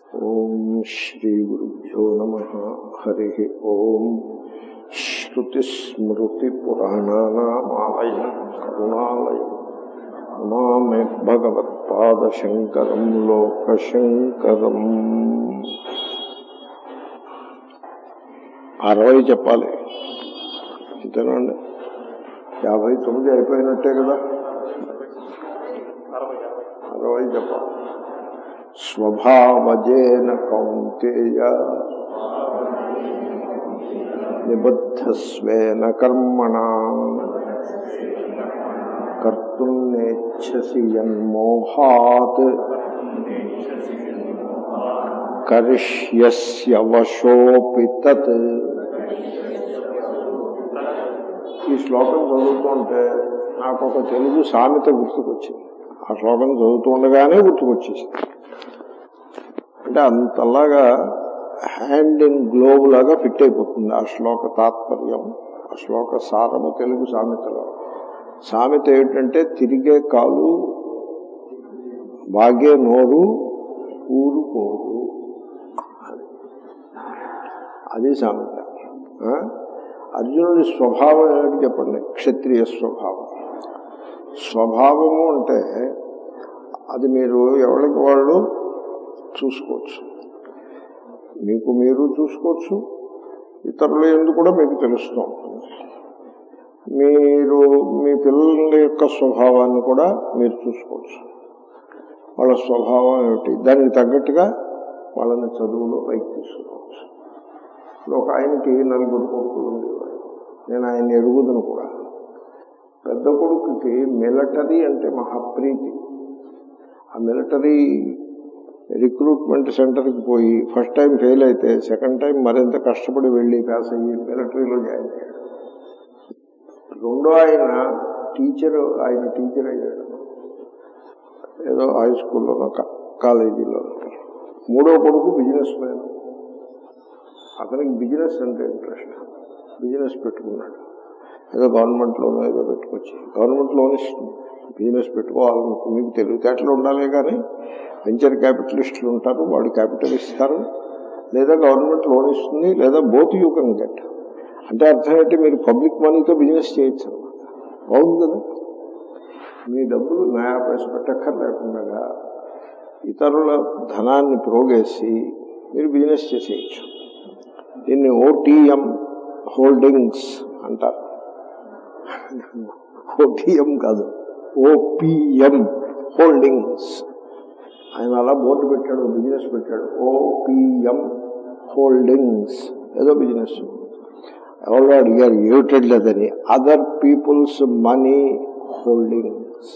ఓం శ్రీ గురుభ్యో నమ హరి ఓం శ్రుతిస్మృతిపురాణానామాలయం కరుణాలయం నమామి భగవత్పాదశంకరం లోకశంకరం అరవై చెప్పాలి అంతేనండి యాభై తొమ్మిది అయిపోయినట్టే కదా అరవై చెప్పాలి స్వభావజేన కౌంతేయ నిబద్ధస్వేన కర్మణ కర్తున్నేచ్ఛసి యన్మోహాత్ కరిష్యస్య వశోపి తత్ ఈ శ్లోకం చదువుతుంటే నాకు ఒక తెలుగు సామెత గుర్తుకొచ్చింది ఆ శ్లోకం చదువుతూ ఉండగానే గుర్తుకొచ్చేసింది అంటే అంతలాగా హ్యాండ్ ఇన్ గ్లోవ్ లాగా ఫిట్ అయిపోతుంది ఆ శ్లోక తాత్పర్యం ఆ శ్లోక సారము తెలుగు సామెతలో సామెత ఏమిటంటే తిరిగే కాలు బాగే నోరు ఊరుకోదు అది సామెత ఆ? అర్జునుడి స్వభావం ఏమిటి చెప్పండి క్షత్రియ స్వభావం స్వభావము అంటే అది మీరు ఎవరికి వాళ్ళు చూసుకోవచ్చు మీకు మీరు చూసుకోవచ్చు ఇతరుల ఎందుకు కూడా మీకు తెలుస్తూ ఉంటుంది మీరు మీ పిల్లల యొక్క స్వభావాన్ని కూడా మీరు చూసుకోవచ్చు వాళ్ళ స్వభావం ఏమిటి దానికి తగ్గట్టుగా వాళ్ళని చదువులో పైకి తీసుకోవచ్చు ఇప్పుడు ఒక ఆయనకి నలుగురు కొడుకులు ఉండేవాడు నేను ఆయన ఎరుగుదను కూడా పెద్ద కొడుకుకి మిలిటరీ అంటే మహాప్రీతి ఆ మిలిటరీ రిక్రూట్మెంట్ సెంటర్కి పోయి ఫస్ట్ టైం ఫెయిల్ అయితే సెకండ్ టైం మరింత కష్టపడి వెళ్ళి పాస్ అయ్యి మిలిటరీలో జాయిన్ అయ్యాడు రెండో ఆయన టీచర్ ఆయన టీచర్ అయ్యాడు ఏదో హై స్కూల్లోనో కాలేజీలో మూడో కొడుకు బిజినెస్ మ్యాన్ అతనికి బిజినెస్ అంటే ఇంట్రెస్ట్ బిజినెస్ పెట్టుకున్నాడు ఏదో గవర్నమెంట్లోనో ఏదో పెట్టుకొచ్చి గవర్నమెంట్ లోన్ ఇస్తుంది బిజినెస్ పెట్టుకోవాలనుకో మీకు తెలివితేటలు ఉండాలి కానీ వెంచర్ క్యాపిటలిస్టులు ఉంటారు వాడు క్యాపిటల్ ఇస్తారు లేదా గవర్నమెంట్ లోన్ ఇస్తుంది లేదా బోత్ యూ కెన్ గెట్ అంటే అర్థం ఏంటి మీరు పబ్లిక్ మనీతో బిజినెస్ చేయొచ్చు అనమాట బాగుంది కదా మీ డబ్బులు నయా పైస పెట్టక్కర్లేకుండా ఇతరుల ధనాన్ని ప్రోగేసి మీరు బిజినెస్ చేసేయచ్చు దీన్ని ఓటీఎం హోల్డింగ్స్ అంటారు ఓటీఎం కాదు ఓపిఎం హోల్డింగ్స్ ఆయన అలా బోర్డు పెట్టాడు బిజినెస్ పెట్టాడు ఓపిఎం హోల్డింగ్స్ ఏదో బిజినెస్ ఎవరో అడిగారు ఏమిటలేదని అదర్ పీపుల్స్ మనీ హోల్డింగ్స్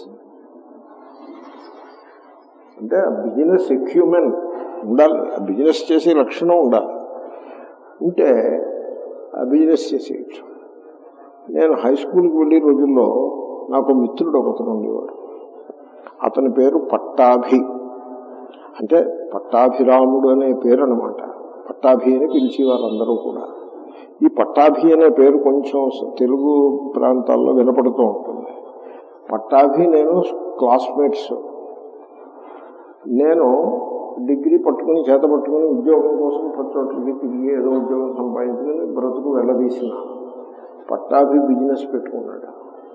అంటే బిజినెస్ ఎక్యూమెన్ ఉండాలి బిజినెస్ చేసే లక్షణం ఉండాలి ఉంటే బిజినెస్ చేసేయచ్చు నేను హై స్కూల్కి వెళ్ళే రోజుల్లో నాకు మిత్రుడు ఒకతను ఉండేవాడు అతని పేరు పట్టాభి అంటే పట్టాభిరాముడు అనే పేరు అనమాట పట్టాభి అని పిలిచేవారు అందరూ కూడా ఈ పట్టాభి అనే పేరు కొంచెం తెలుగు ప్రాంతాల్లో వినపడుతూ ఉంటుంది పట్టాభి నేను క్లాస్మేట్స్ నేను డిగ్రీ పట్టుకుని చేత పట్టుకుని ఉద్యోగం కోసం పచ్చోట్లకి తిరిగి ఏదో ఉద్యోగం సంపాదించుకుని బ్రతుకు వెళ్ళదీసిన పట్టాభి బిజినెస్ పెట్టుకున్నాడు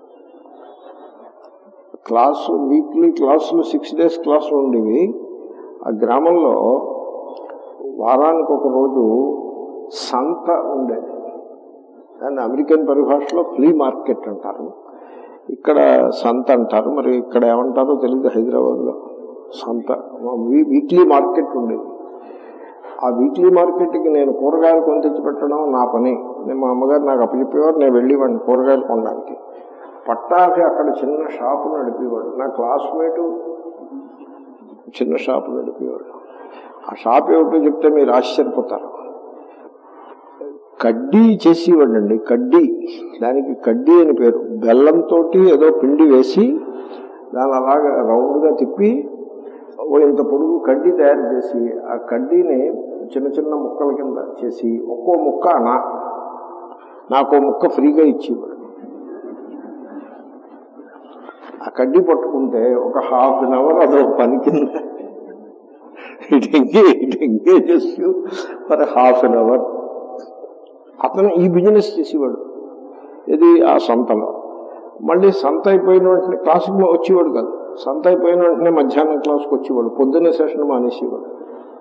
క్లాసు వీక్లీ క్లాసులు సిక్స్ డేస్ క్లాసులు ఉండేవి ఆ గ్రామంలో వారానికి ఒక రోజు సంత ఉండేది దాన్ని అమెరికన్ పరిభాషలో ఫ్లీ మార్కెట్ అంటారు ఇక్కడ సంత అంటారు మరి ఇక్కడ ఏమంటారో తెలియదు హైదరాబాద్లో సంత వీక్లీ మార్కెట్ ఉండేది ఆ వీక్లీ మార్కెట్కి నేను కూరగాయలు కొని తెచ్చి పెట్టడం నా పని నేను మా అమ్మగారు నాకు అప్పచెప్పేవారు నేను వెళ్ళేవాడిని కూరగాయలు కొనడానికి పట్టాభి అక్కడ చిన్న షాపు నడిపేవాడు నా క్లాస్మేటు చిన్న షాపు నడిపేవాడు ఆ షాప్ ఏమిటో చెప్తే మీరు ఆశ్చర్యపోతారు కడ్డీ చేసేవాడండి కడ్డీ దానికి కడ్డీ అని పేరు బెల్లంతో ఏదో పిండి వేసి దాని అలాగా రౌండ్గా తిప్పి ఓ ఇంత పొడుగు కడ్డీ తయారు చేసి ఆ కడ్డీని చిన్న చిన్న ముక్కల కింద చేసి ఒక్కో ముక్క అనా నాకు ముక్క ఫ్రీగా ఇచ్చేవాడు ఆ కడ్డీ పట్టుకుంటే ఒక హాఫ్ అన్ అవర్ అదో పని కింద it engage it engages you for half an hour అతను ఈ బిజినెస్ చేసేవాడు ఇది ఆ సంతలో మళ్ళీ సంత అయిపోయిన వెంటనే క్లాసుకు వచ్చేవాడు కాదు సంత అయిపోయిన వెంటనే మధ్యాహ్నం క్లాస్కి వచ్చేవాడు పొద్దున్నే సెషన్ మానేసేవాడు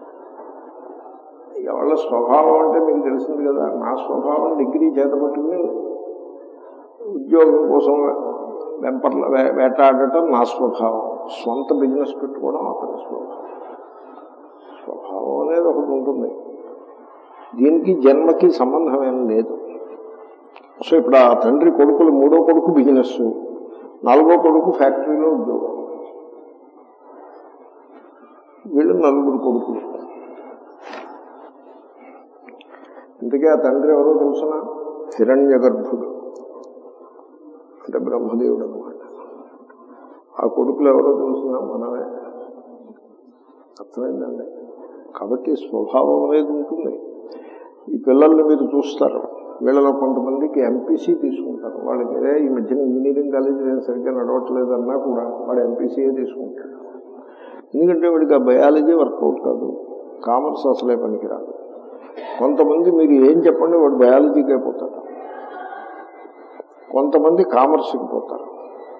ఎవరి స్వభావం అంటే మీకు తెలిసింది కదా నా స్వభావం డిగ్రీ చేత పట్టుకుని ఉద్యోగం కోసం వెంపర్ల వే- వేటాడటం నా స్వభావం స్వంత బిజినెస్ పెట్టుకోవడం అతని స్వభావం స్వభావం అనేది ఒకటి ఉంటుంది దీనికి జన్మకి సంబంధం ఏం లేదు సో ఇప్పుడు ఆ తండ్రి కొడుకులు మూడో కొడుకు బిజినెస్ నాలుగో కొడుకు ఫ్యాక్టరీలో ఉద్యోగం వీళ్ళు నలుగురు కొడుకులు ఇంతకీ ఆ తండ్రి ఎవరో తెలుసిన హిరణ్య గర్భుడు అంటే బ్రహ్మదేవుడు అనమాట ఆ కొడుకులు ఎవరో తెలుసిన మనమే అర్థమైందండి కాబట్టి స్వభావం అనేది ఉంటుంది ఈ పిల్లల్ని మీరు చూస్తారు వీళ్ళలో కొంతమందికి ఎంపీసీ తీసుకుంటారు వాళ్ళకి "ఏ, ఈ మధ్యన ఇంజనీరింగ్ కాలేజీ నేను సరిగ్గా నడవట్లేదు అన్నా కూడా వాడు ఎంపీసీయే తీసుకుంటాడు ఎందుకంటే వాడికి ఆ బయాలజీ వర్కౌట్ కాదు కామర్స్ అసలే పనికిరాదు కొంతమంది మీరు ఏం చెప్పండి వాడు బయాలజీకే పోతాడు కొంతమంది కామర్స్కి పోతారు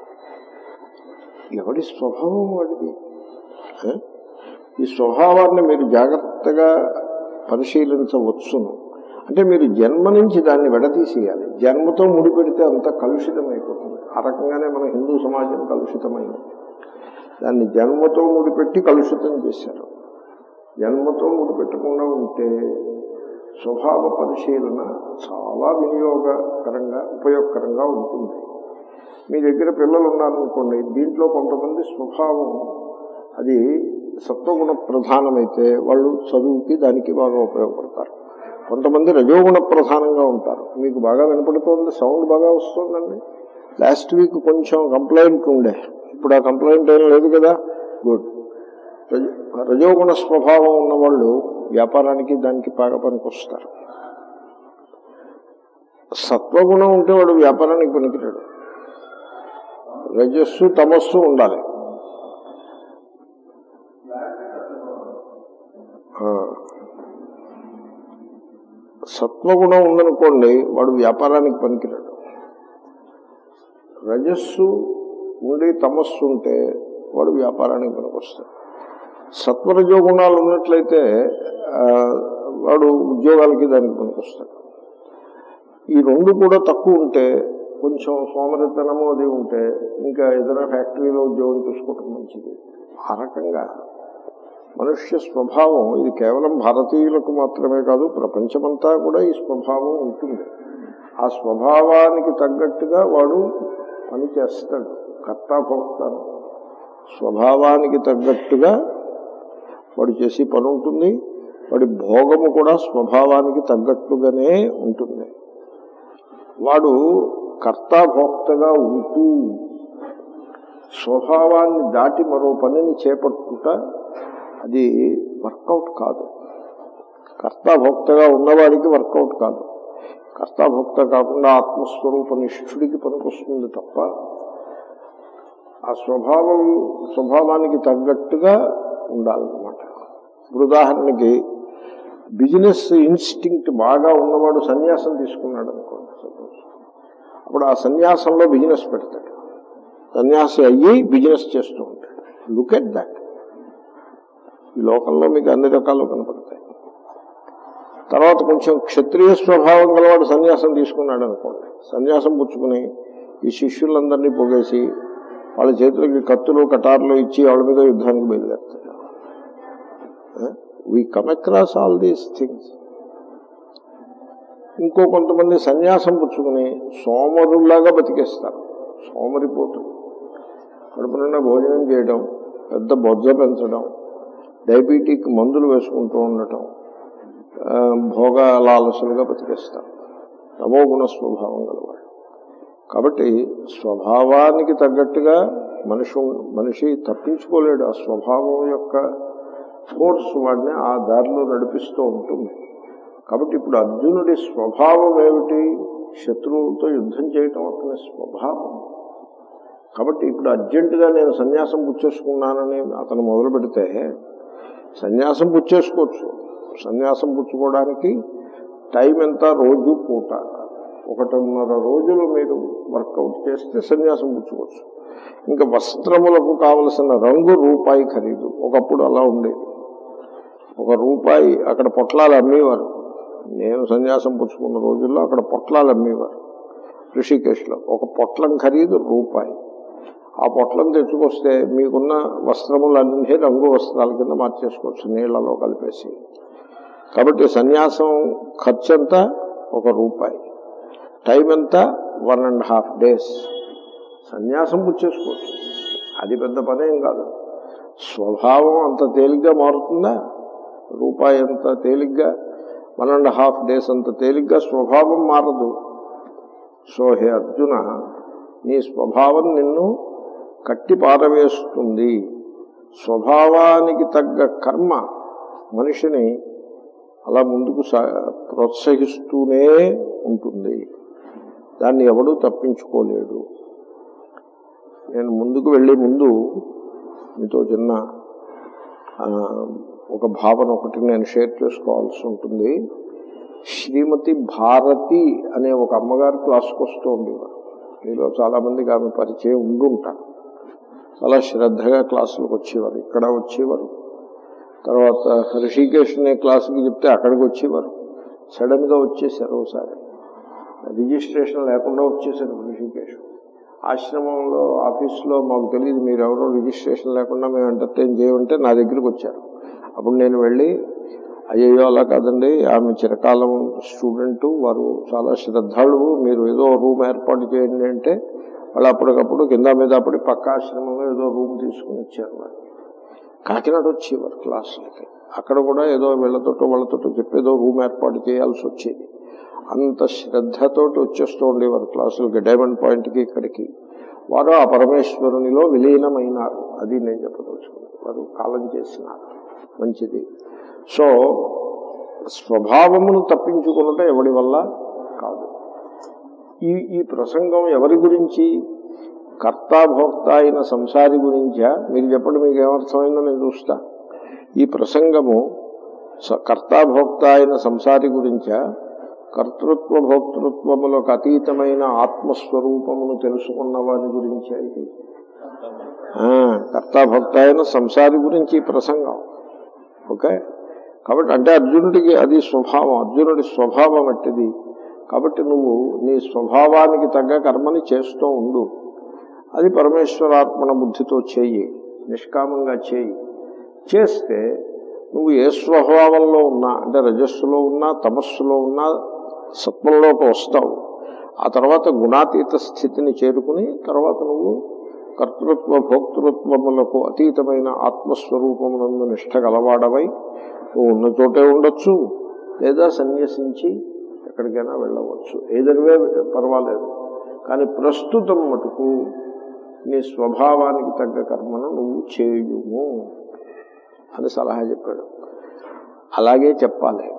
ఎవడి స్వభావం వాడిది ఏ? ఈ స్వభావాన్ని మీరు జాగ్రత్తగా పరిశీలించవచ్చును అంటే మీరు జన్మ నుంచి దాన్ని విడదీసేయాలి జన్మతో ముడిపెడితే అంత కలుషితమైపోతుంది ఆ రకంగానే మన హిందూ సమాజం కలుషితమైంది దాన్ని జన్మతో ముడిపెట్టి కలుషితం చేశారు జన్మతో ముడిపెట్టకుండా ఉంటే స్వభావ పరిశీలన చాలా వినియోగకరంగా ఉపయోగకరంగా ఉంటుంది మీ దగ్గర పిల్లలు ఉన్నారనుకోండి దీంట్లో కొంతమంది స్వభావం అది సత్వగుణ ప్రధానమైతే వాళ్ళు చదువుకి దానికి బాగా ఉపయోగపడతారు కొంతమంది రజోగుణ ప్రధానంగా ఉంటారు మీకు బాగా వినపడుతోంది సౌండ్ బాగా వస్తుందండి లాస్ట్ వీక్ కొంచెం కంప్లైంట్ ఉండే ఇప్పుడు ఆ కంప్లైంట్ ఏం లేదు కదా గుడ్ రజ- రజోగుణ స్వభావం ఉన్న వాళ్ళు వ్యాపారానికి దానికి బాగా పనికొస్తారు సత్వగుణం ఉంటే వాడు వ్యాపారానికి పనికిరాడు రజస్సు తమస్సు ఉండాలి ఆ. సత్వగుణం ఉందనుకోండి వాడు వ్యాపారానికి పనికిరాడు రజస్సు ఉండి తమస్సు ఉంటే వాడు వ్యాపారానికి పనికొస్తాడు సత్వరజో గుణాలు ఉన్నట్లయితే ఆ, వాడు ఉద్యోగాలకి దానికి పనికొస్తాడు ఈ రెండు కూడా తక్కువ ఉంటే కొంచెం సోమరితనము అది ఉంటే ఇంకా ఏదైనా ఫ్యాక్టరీలో ఉద్యోగం చూసుకోవటం మంచిది ఆ రకంగా మనుష్య స్వభావం ఇది కేవలం భారతీయులకు మాత్రమే కాదు ప్రపంచమంతా కూడా ఈ స్వభావం ఉంటుంది ఆ స్వభావానికి తగ్గట్టుగా వాడు పని చేస్తాడు కర్తాభోక్తాను స్వభావానికి తగ్గట్టుగా వాడు చేసే పని ఉంటుంది వాడి భోగము కూడా స్వభావానికి తగ్గట్టుగానే ఉంటుంది వాడు కర్తాభోక్తగా ఉంటూ స్వభావాన్ని దాటి మరో పనిని చేపట్టుట అది వర్కౌట్ కాదు కర్తాభోక్తగా ఉన్నవాడికి వర్కౌట్ కాదు కర్తాభోక్త కాకుండా ఆత్మస్వరూప నిష్ఠుడికి పనికొస్తుంది తప్ప ఆ స్వభావం స్వభావానికి తగ్గట్టుగా ఉండాలన్నమాట ఇప్పుడు ఉదాహరణకి బిజినెస్ ఇన్స్టింక్ట్ బాగా ఉన్నవాడు సన్యాసం తీసుకున్నాడు అనుకోండి సపోజ్ అప్పుడు ఆ సన్యాసంలో బిజినెస్ పెడతాడు సన్యాసి అయ్యి బిజినెస్ చేస్తూ ఉంటాడు లుక్ ఎట్ దట్ ఈ లోకంలో మీకు అన్ని రకాలు కనపడతాయి తర్వాత కొంచెం క్షత్రియ స్వభావం గలవాడు సన్యాసం తీసుకున్నాడు అనుకోండి సన్యాసం పుచ్చుకుని ఈ శిష్యులందరినీ పొగేసి వాళ్ళ చేతులకి కత్తులు కటార్లు ఇచ్చి వాళ్ళ మీద యుద్ధానికి బయలుదేరుతాడు we come across all these things ఇంకో కొంతమంది సన్యాసం పుచ్చుకుని సోమరుల్లాగా బతికేస్తారు సోమరిపోతు కడుపు నిండా భోజనం చేయడం పెద్ద బొజ్జ పెంచడం డయాబెటిక్ మందులు వేసుకుంటూ ఉండటం ఆ, భోగ లాలసులుగా బతికేస్తారు తమోగుణ స్వభావం గలవాడు కాబట్టి స్వభావానికి తగ్గట్టుగా మనిషి ఉం- మనిషి తప్పించుకోలేడు ఆ స్వభావం యొక్క ఫోర్స్ వాడిని ఆ దారిలో నడిపిస్తూ ఉంటుంది కాబట్టి ఇప్పుడు అర్జునుడి స్వభావం ఏమిటి శత్రువులతో యుద్ధం చేయటం అతని స్వభావం కాబట్టి ఇప్పుడు అర్జెంటుగా నేను సన్యాసం పుచ్చేసుకున్నానని అతను మొదలు పెడితే సన్యాసం పుచ్చేసుకోవచ్చు సన్యాసం పుచ్చుకోవడానికి టైం ఎంత రోజు పూట ఒకటిన్నర రోజులు మీరు వర్కౌట్ చేస్తే సన్యాసం పుచ్చుకోవచ్చు ఇంకా వస్త్రములకు కావలసిన రంగు రూపాయి ఖరీదు ఒకప్పుడు అలా ఉండేది ఒక రూపాయి అక్కడ పొట్లాలు అమ్మేవారు నేను సన్యాసం పుచ్చుకున్న రోజుల్లో అక్కడ పొట్లాలు అమ్మేవారు ఋషికేశ్లో ఒక పొట్లం ఖరీదు రూపాయి ఆ పొట్లం తెచ్చుకొస్తే మీకున్న వస్త్రములన్నీ రంగు వస్త్రాల కింద మార్చేసుకోవచ్చు నీళ్లలో కలిపేసి కాబట్టి సన్యాసం ఖర్చు అంతా ఒక రూపాయి టైం ఎంత వన్ అండ్ హాఫ్ డేస్ సన్యాసం పుచ్చేసుకోవచ్చు అది పెద్ద పనేం కాదు స్వభావం అంత తేలిగ్గా మారుతుందా రూపాయి అంత తేలిగ్గా వన్ అండ్ హాఫ్ డేస్ అంత తేలిగ్గా స్వభావం మారదు సో హే అర్జున నీ స్వభావం నిన్ను కట్టి పారవేస్తుంది స్వభావానికి తగ్గ కర్మ మనిషిని అలా ముందుకు సా- ప్రోత్సహిస్తూనే ఉంటుంది దాన్ని ఎవడూ తప్పించుకోలేడు నేను ముందుకు వెళ్ళే ముందు మీతో చిన్న ఆ, ఒక భావన ఒకటి నేను షేర్ చేసుకోవాల్సి ఉంటుంది శ్రీమతి భారతి అనే ఒక అమ్మగారు క్లాస్కి వస్తూ ఉండేవారు మీలో చాలా మందికి ఆమె పరిచయం ఉండుంటారు చాలా శ్రద్ధగా క్లాసులకు వచ్చేవారు ఇక్కడ వచ్చేవారు తర్వాత ఋషికేష్ అనే క్లాసుకి చెప్తే అక్కడికి వచ్చేవారు సడన్గా వచ్చేసారు ఒకసారి రిజిస్ట్రేషన్ లేకుండా వచ్చేసారు ఋషికేశ్ ఆశ్రమంలో ఆఫీస్లో మాకు తెలియదు మీరు ఎవరో రిజిస్ట్రేషన్ లేకుండా మేము ఎంటర్టైన్ చేయమంటే నా దగ్గరికి వచ్చారు అప్పుడు నేను వెళ్ళి అయ్యో అలా కాదండి ఆమె చిరకాలం స్టూడెంట్ వారు చాలా శ్రద్ధాళువు మీరు ఏదో రూమ్ ఏర్పాటు చేయండి అంటే వాళ్ళు అప్పటికప్పుడు కింద మీద అప్పటి పక్క ఆశ్రమంలో ఏదో రూమ్ తీసుకుని ఇచ్చారు నాకు కాకినాడ వచ్చేవారు క్లాసులకి అక్కడ కూడా ఏదో వీళ్ళతోటో వాళ్ళతోటో చెప్పి ఏదో రూమ్ ఏర్పాటు చేయాల్సి వచ్చేది అంత శ్రద్ధతోటి వచ్చేస్తూ ఉండేవారు క్లాసులకి డైమండ్ పాయింట్కి ఇక్కడికి వారు ఆ పరమేశ్వరునిలో విలీనమైనారు అది నేను చెప్పదలుచుకున్నాను వారు కాలం చేసినారు మంచిది సో స్వభావమును తప్పించుకున్నట ఎవడి వల్ల కాదు ఈ ఈ ప్రసంగం ఎవరి గురించి కర్తాభోక్త అయిన సంసారి గురించా మీరు చెప్పండి మీకు ఏమర్థమైందో నేను చూస్తా ఈ ప్రసంగము స- కర్తాభోక్త అయిన సంసారి గురించా కర్తృత్వ భోక్తృత్వములకు అతీతమైన ఆత్మస్వరూపమును తెలుసుకున్న వారి గురించా ఇది ఆ, కర్తాభోక్త అయిన సంసారి గురించి ఈ ప్రసంగం ఓకే కాబట్టి అంటే అర్జునుడికి అది స్వభావం అర్జునుడి స్వభావం అట్టిది కాబట్టి నువ్వు నీ స్వభావానికి తగ్గ కర్మని చేస్తూ ఉండు అది పరమేశ్వరాత్మన బుద్ధితో చేయి నిష్కామంగా చేయి చేస్తే నువ్వు ఏ స్వభావంలో ఉన్నా అంటే రజస్సులో ఉన్నా తమస్సులో ఉన్నా సత్వంలోకి వస్తావు ఆ తర్వాత గుణాతీత స్థితిని చేరుకుని తర్వాత నువ్వు కర్తృత్వ భోక్తృత్వములకు అతీతమైన ఆత్మస్వరూపమునందు నిష్ట గలవాడవై నువ్వు ఉన్న చోటే ఉండొచ్చు లేదా సన్యసించి ఎక్కడికైనా వెళ్ళవచ్చు ఏదరివే పర్వాలేదు కానీ ప్రస్తుతం మటుకు నీ స్వభావానికి తగ్గ కర్మను నువ్వు చేయుము అని సలహా చెప్పాడు అలాగే చెప్పాలి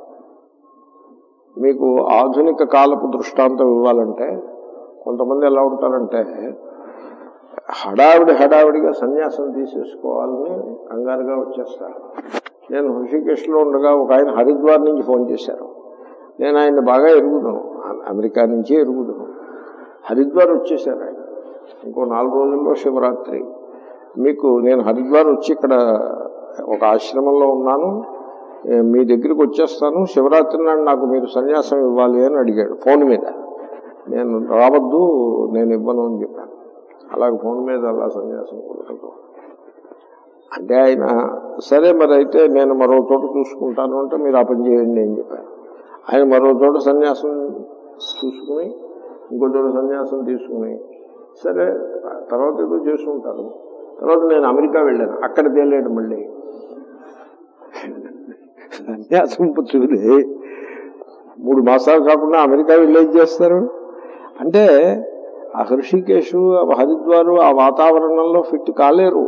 మీకు ఆధునిక కాలపు దృష్టాంతం ఇవ్వాలంటే కొంతమంది ఎలా ఉంటారంటే హడావిడి హడావిడిగా సన్యాసం తీసేసుకోవాలని కంగారుగా వచ్చేస్తారు నేను హృషికేశ్లో ఉండగా ఒక ఆయన హరిద్వార్ నుంచి ఫోన్ చేశారు నేను ఆయన బాగా ఎరుగుతాను అమెరికా నుంచే ఎరుగుతాను హరిద్వార్ వచ్చేసారు ఆయన ఇంకో నాలుగు రోజుల్లో శివరాత్రి మీకు నేను హరిద్వార్ వచ్చి ఇక్కడ ఒక ఆశ్రమంలో ఉన్నాను ఏ, మీ దగ్గరికి వచ్చేస్తాను శివరాత్రి నాడు నాకు మీరు సన్యాసం ఇవ్వాలి అని అడిగాడు ఫోన్ మీద నేను రావద్దు నేను ఇవ్వను అని చెప్పాను అలాగే ఫోన్ మీద అలా సన్యాసం కుదరదు అంటే ఆయన సరే మరి అయితే నేను మరో చోట చూసుకుంటాను అంటే మీరు ఆ పని చేయండి అని చెప్పాను ఆయన మరో చోట సన్యాసం చూసుకుని ఇంకో చోట సన్యాసం తీసుకుని సరే తర్వాత ఏదో చేసుకుంటారు తర్వాత నేను అమెరికా వెళ్ళాను అక్కడ తేలేడు మళ్ళీ సన్యాసం పుచ్చుకుని మూడు మాసాలు కాకుండా అమెరికా వెళ్ళేది చేస్తారు అంటే ఆ హృషికేశు ఆ హరిద్వారు ఆ వాతావరణంలో ఫిట్ కాలేరు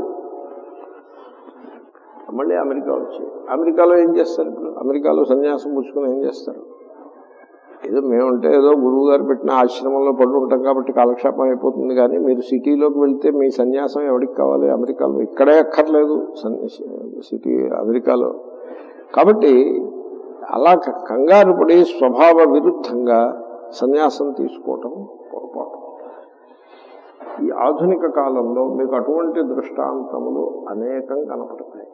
మళ్ళీ అమెరికా వచ్చి అమెరికాలో ఏం చేస్తారు ఇప్పుడు అమెరికాలో సన్యాసం పుచ్చుకుని ఏం చేస్తారు ఏదో మేముంటే ఏదో గురువు గారు పెట్టిన ఆశ్రమంలో పడి ఉంటాం కాబట్టి కాలక్షేపం అయిపోతుంది కానీ మీరు సిటీలోకి వెళ్తే మీ సన్యాసం ఎవరికి కావాలి అమెరికాలో ఇక్కడే అక్కర్లేదు సన్యాసి సిటీ అమెరికాలో కాబట్టి అలా క- కంగారు పడి స్వభావ విరుద్ధంగా సన్యాసం తీసుకోవటం పొరపాటు ఈ ఆధునిక కాలంలో మీకు అటువంటి దృష్టాంతములు అనేకం కనపడతాయి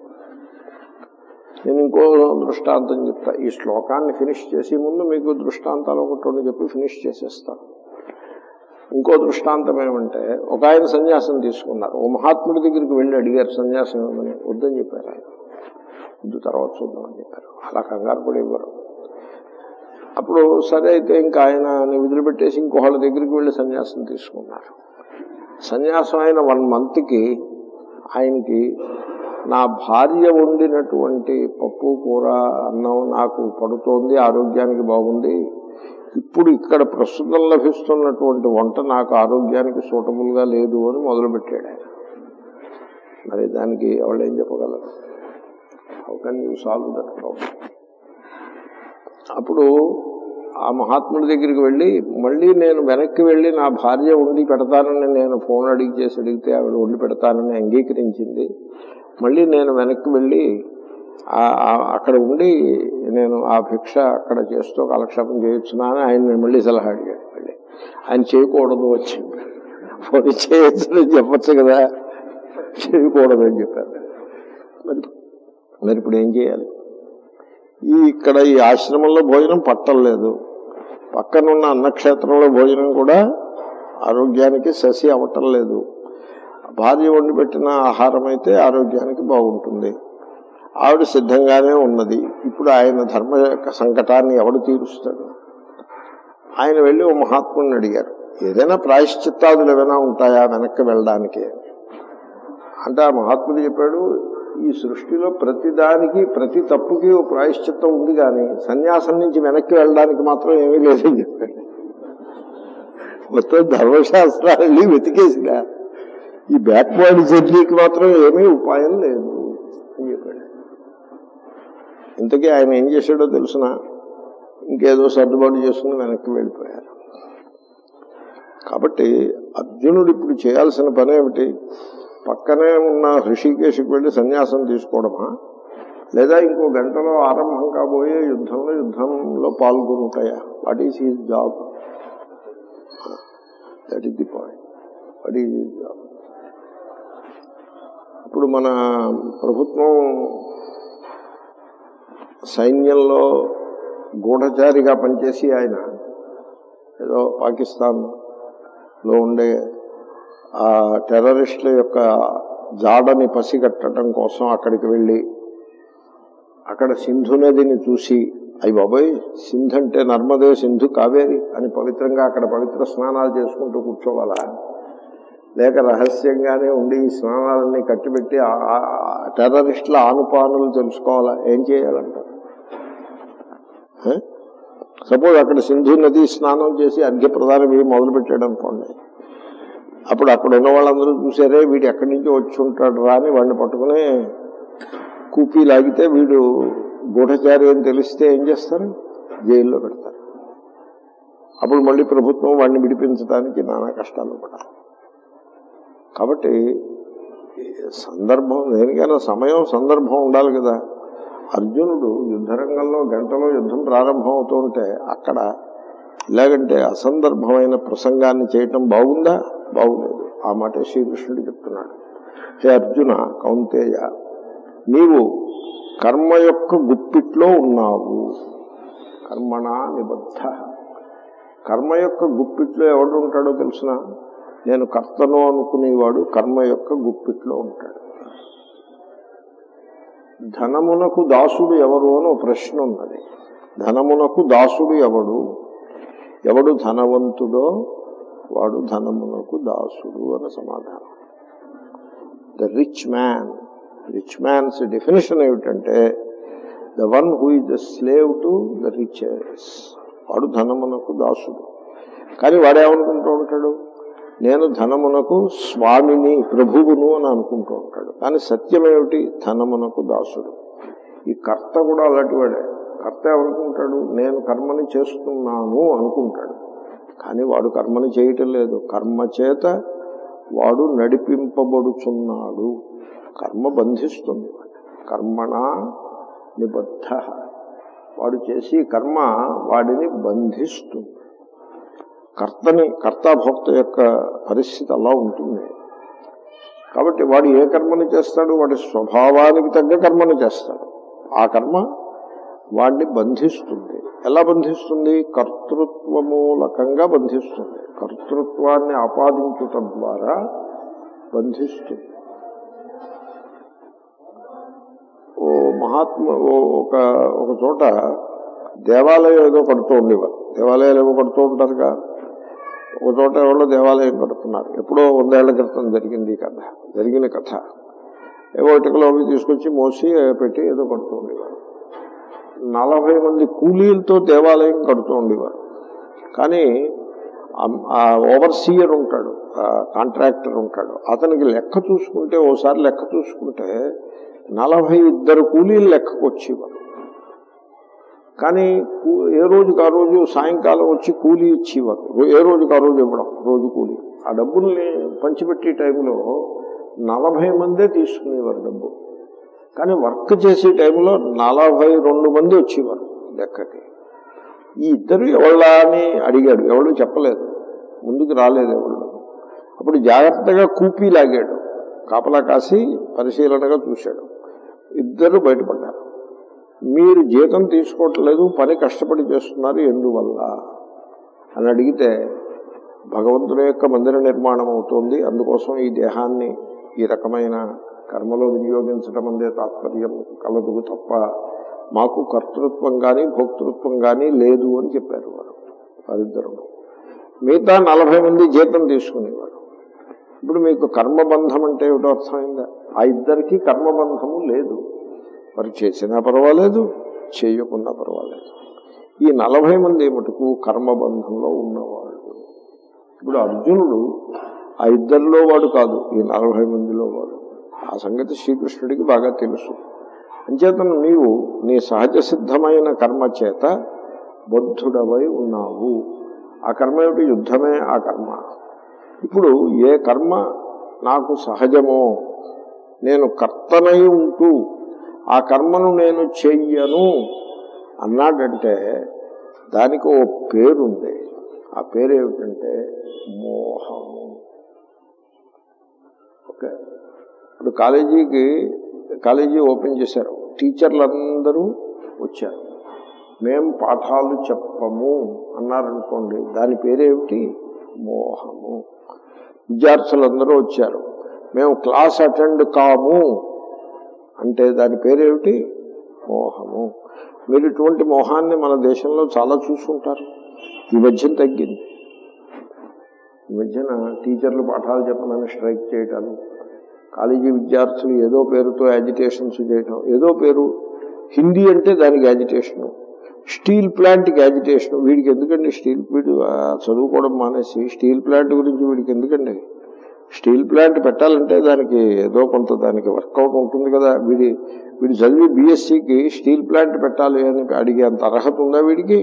నేను ఇంకో దృష్టాంతం చెప్తా ఈ శ్లోకాన్ని ఫినిష్ చేసే ముందు మీకు దృష్టాంతాలు ఒకటి రెండు చెప్పి ఫినిష్ చేసేస్తాను ఇంకో దృష్టాంతం ఏమంటే ఒక ఆయన సన్యాసం తీసుకున్నారు ఓ మహాత్ముడి దగ్గరికి వెళ్ళి అడిగారు సన్యాసం ఏమని వద్దని చెప్పారు ఆయన వద్దు తర్వాత చూద్దామని చెప్పారు అలా కంగారు కూడా ఇవ్వరు అప్పుడు సరే అయితే ఇంకా ఆయన వదిలిపెట్టేసి ఇంకోళ్ళ దగ్గరికి వెళ్ళి సన్యాసం తీసుకున్నారు సన్యాసం అయిన వన్ మంత్కి ఆయనకి నా భార్య వండినటువంటి పప్పు కూర అన్నం నాకు పడుతోంది ఆరోగ్యానికి బాగుంది ఇప్పుడు ఇక్కడ ప్రస్తుతం లభిస్తున్నటువంటి వంట నాకు ఆరోగ్యానికి సూటబుల్గా లేదు అని మొదలుపెట్టాడు ఆయన మరి దానికి ఎవరు ఏం చెప్పగలరు how can you solve that problem అప్పుడు ఆ మహాత్ముడి దగ్గరికి వెళ్ళి మళ్ళీ నేను వెనక్కి వెళ్ళి నా భార్య వండి పెడతానని నేను ఫోన్ అడిగి చేసి అడిగితే ఆవిడ వండి పెడతానని అంగీకరించింది మళ్ళీ నేను వెనక్కి వెళ్ళి ఆ- ఆ- అక్కడ ఉండి నేను ఆ భిక్ష అక్కడ చేస్తూ కాలక్షేపం చేయొచ్చునా అని ఆయన మళ్ళీ సలహా అడిగాడు మళ్ళీ ఆయన చేయకూడదు వచ్చింది ఫోన్ చేయొచ్చు అని చెప్పచ్చు కదా చేయకూడదు అని చెప్పారు మరి మరి ఇప్పుడు ఏం చేయాలి ఈ ఇక్కడ ఈ ఆశ్రమంలో భోజనం పట్టలేదు పక్కనున్న అన్నక్షేత్రంలో భోజనం కూడా ఆరోగ్యానికి ససి అవ్వటం లేదు భార్య వండి పెట్టిన ఆహారం అయితే ఆరోగ్యానికి బాగుంటుంది ఆవిడ సిద్ధంగానే ఉన్నది ఇప్పుడు ఆయన ధర్మ సంకటాన్ని ఎవడు తీరుస్తాడు ఆయన వెళ్ళి ఓ మహాత్ముడిని అడిగారు ఏదైనా ప్రాయశ్చిత్తాదులు ఏమైనా ఉంటాయా వెనక్కి వెళ్ళడానికి అంటే ఆ మహాత్ముడు చెప్పాడు ఈ సృష్టిలో ప్రతి దానికి ప్రతి తప్పుకి ఓ ప్రాయశ్చిత్తం ఉంది కానీ సన్యాసం నుంచి వెనక్కి వెళ్ళడానికి మాత్రం ఏమీ లేదని చెప్పాడు మొత్తం ధర్మశాస్త్రాన్ని వెతికేసిన ఈ బ్యాక్వర్డ్ జర్నీకి మాత్రం ఏమీ ఉపాయం లేదు అని చెప్పాడు ఇంతకీ ఆయన ఏం చేశాడో తెలుసిన ఇంకేదో సర్దుబాటు చేసుకుని వెనక్కి వెళ్ళిపోయారు కాబట్టి అర్జునుడు ఇప్పుడు చేయాల్సిన పని ఏమిటి పక్కనే ఉన్న హృషికేశుకి వెళ్ళి సన్యాసం తీసుకోవడమా లేదా ఇంకో గంటలో ఆరంభం కాబోయే యుద్ధంలో యుద్ధంలో పాల్గొనుంటాయా what is his job that is the point what is his job ఇప్పుడు మన ప్రభుత్వం సైన్యంలో గూఢచారిగా పనిచేసి ఆయన ఏదో పాకిస్తాన్లో ఉండే ఆ టెర్రరిస్టుల యొక్క జాడని పసిగట్టడం కోసం అక్కడికి వెళ్ళి అక్కడ సింధు నదిని చూసి అయ్యి బాబాయ్ సింధు అంటే నర్మదే సింధు కావేరి అని పవిత్రంగా అక్కడ పవిత్ర స్నానాలు చేసుకుంటూ కూర్చోవాలా లేక రహస్యంగానే ఉండి ఈ స్నానాలన్నీ కట్టిపెట్టి ఆ- ఆ- ఆ టెర్రరిస్టుల ఆనుపానులు తెలుసుకోవాలా ఏం చేయాలంటారు సపోజ్ అక్కడ సింధు నది స్నానం చేసి అర్ఘ్య ప్రధానం వీడు మొదలు పెట్టాడు అనుకోండి అప్పుడు అక్కడ ఉన్న వాళ్ళందరూ చూసారే వీడు ఎక్కడి నుంచి వచ్చి ఉంటాడు రా అని వాడిని పట్టుకుని కూపీ లాగితే వీడు గూఢచారి అని తెలిస్తే ఏం చేస్తారు జైల్లో పెడతారు అప్పుడు మళ్ళీ ప్రభుత్వం వాడిని విడిపించడానికి నానా కష్టాలు పడాలి కాబట్టి ఈ సందర్భం దేనికైనా సమయం సందర్భం ఉండాలి కదా అర్జునుడు యుద్ధరంగంలో గంటలో యుద్ధం ప్రారంభం అవుతుంటే అక్కడ ఇలాగంటే అసందర్భమైన ప్రసంగాన్ని చేయటం బాగుందా బాగులేదు ఆ మాట శ్రీకృష్ణుడు చెప్తున్నాడు హే అర్జున కౌంతేయ నీవు కర్మ యొక్క గుప్పిట్లో ఉన్నావు కర్మణ నిబద్ధ కర్మ యొక్క గుప్పిట్లో ఎవడు ఉంటాడో తెలిసిన నేను కర్తను అనుకునేవాడు కర్మ యొక్క గుప్పిట్లో ఉంటాడు ధనమునకు దాసుడు ఎవరు అని ఒక ప్రశ్న ఉన్నది ధనమునకు దాసుడు ఎవడు ఎవడు ధనవంతుడో వాడు ధనమునకు దాసుడు అని సమాధానం the rich man rich man's definition ఏమిటంటే the one who is the slave to the riches వాడు ధనమునకు దాసుడు కానీ వాడేమనుకుంటూ ఉంటాడు నేను ధనమునకు స్వామిని ప్రభువును అని అనుకుంటూ ఉంటాడు కానీ సత్యం ఏమిటి ధనమునకు దాసుడు ఈ కర్త కూడా అలాంటి వాడే కర్త ఏమనుకుంటాడు నేను కర్మని చేస్తున్నాను అనుకుంటాడు కానీ వాడు కర్మని చేయటం లేదు కర్మ చేత వాడు నడిపింపబడుచున్నాడు కర్మ బంధిస్తుంది కర్మణ నిబద్ధ వాడు చేసి కర్మ వాడిని బంధిస్తుంది కర్తని కర్తాభోక్త యొక్క పరిస్థితి అలా ఉంటుంది కాబట్టి వాడు ఏ కర్మని చేస్తాడు వాడి స్వభావానికి తగ్గ కర్మని చేస్తాడు ఆ కర్మ వాడిని బంధిస్తుంది ఎలా బంధిస్తుంది కర్తృత్వమూలకంగా బంధిస్తుంది కర్తృత్వాన్ని ఆపాదించటం ద్వారా బంధిస్తుంది ఓ మహాత్మ ఓ ఒక ఒక చోట దేవాలయం ఏదో కడుతూ ఉండేవారు దేవాలయాలు ఏవో కడుతూ ఉంటారుగా ఒక చోట ఎవరో దేవాలయం కడుతున్నారు ఎప్పుడో వందేళ్ల క్రితం జరిగింది ఈ కథ జరిగిన కథ ఏవో ఇటుకలు అవి తీసుకొచ్చి మోసి పెట్టి ఏదో కడుతూ ఉండేవారు నలభై మంది కూలీలతో దేవాలయం కడుతూ ఉండేవారు కానీ ఆ ఓవర్సీయర్ ఉంటాడు కాంట్రాక్టర్ ఉంటాడు అతనికి లెక్క చూసుకుంటే ఓసారి లెక్క చూసుకుంటే నలభై ఇద్దరు కూలీలు లెక్కకు వచ్చేవారు కానీ ఏ రోజుకి ఆ రోజు సాయంకాలం వచ్చి కూలీ ఇచ్చేవారు ఏ రోజుకి ఆ రోజు ఇవ్వడం రోజు కూలీ ఆ డబ్బుల్ని పంచిపెట్టే టైంలో నలభై మందే తీసుకునేవారు డబ్బు కానీ వర్క్ చేసే టైంలో నలభై రెండు మంది వచ్చేవారు లెక్కకి ఈ ఇద్దరు ఎవళ్ళా అని అడిగాడు ఎవడు చెప్పలేదు ముందుకు రాలేదు ఎవళ్ళు అప్పుడు జాగ్రత్తగా కూపీ లాగాడు కాపలా కాసి పరిశీలనగా చూశాడు ఇద్దరు బయటపడ్డారు మీరు జీతం తీసుకోవట్లేదు పని కష్టపడి చేస్తున్నారు ఎందువల్ల అని అడిగితే భగవంతుని యొక్క మందిర నిర్మాణం అవుతోంది అందుకోసం ఈ దేహాన్ని ఈ రకమైన కర్మలో వినియోగించడం అందే తాత్పర్యం కలదు తప్ప మాకు కర్తృత్వం కానీ భోక్తృత్వం కానీ లేదు అని చెప్పారు వారు వారిద్దరు మిగతా నలభై మంది జీతం తీసుకునేవారు ఇప్పుడు మీకు కర్మబంధం అంటే ఏమిటో అర్థమైందా ఆ ఇద్దరికి కర్మబంధము లేదు మరి చేసినా పర్వాలేదు చేయకున్నా పర్వాలేదు ఈ నలభై మంది మటుకు కర్మబంధంలో ఉన్నవాళ్ళు ఇప్పుడు అర్జునుడు ఆ ఇద్దరిలో వాడు కాదు ఈ నలభై మందిలో వాడు ఆ సంగతి శ్రీకృష్ణుడికి బాగా తెలుసు అంచేతను నీవు నీ సహజ సిద్ధమైన కర్మ చేత బద్ధుడవై ఉన్నావు ఆ కర్మ ఏమిటి యుద్ధమే ఆ కర్మ ఇప్పుడు ఏ కర్మ నాకు సహజమో నేను కర్తనై ఉంటూ ఆ కర్మను నేను చెయ్యను అన్నాడంటే దానికి ఓ పేరుంది ఆ పేరు ఏమిటంటే మోహము ఓకే ఇప్పుడు కాలేజీకి కాలేజీ ఓపెన్ చేశారు టీచర్లందరూ వచ్చారు మేం పాఠాలు చెప్పము అన్నారనుకోండి దాని పేరేమిటి మోహము విద్యార్థులందరూ వచ్చారు మేము క్లాస్ అటెండ్ కాము అంటే దాని పేరేమిటి మోహము మీరు ఇటువంటి మోహాన్ని మన దేశంలో చాలా చూసుకుంటారు ఈ మధ్యన తగ్గింది ఈ మధ్యన టీచర్లు పాఠాలు చెప్పమని స్ట్రైక్ చేయటాలు కాలేజీ విద్యార్థులు ఏదో పేరుతో యాజిటేషన్స్ చేయటం ఏదో పేరు హిందీ అంటే దానికి యాజిటేషను స్టీల్ ప్లాంట్కి యాజిటేషన్ వీడికి ఎందుకండి స్టీల్ వీడు చదువుకోవడం మానేసి స్టీల్ ప్లాంట్ గురించి వీడికి ఎందుకండి స్టీల్ ప్లాంట్ పెట్టాలంటే దానికి ఏదో కొంత దానికి వర్కౌట్ ఉంటుంది కదా వీడి వీడు చదివి బీఎస్సీకి స్టీల్ ప్లాంట్ పెట్టాలి అని అడిగే అంత అర్హత ఉందా వీడికి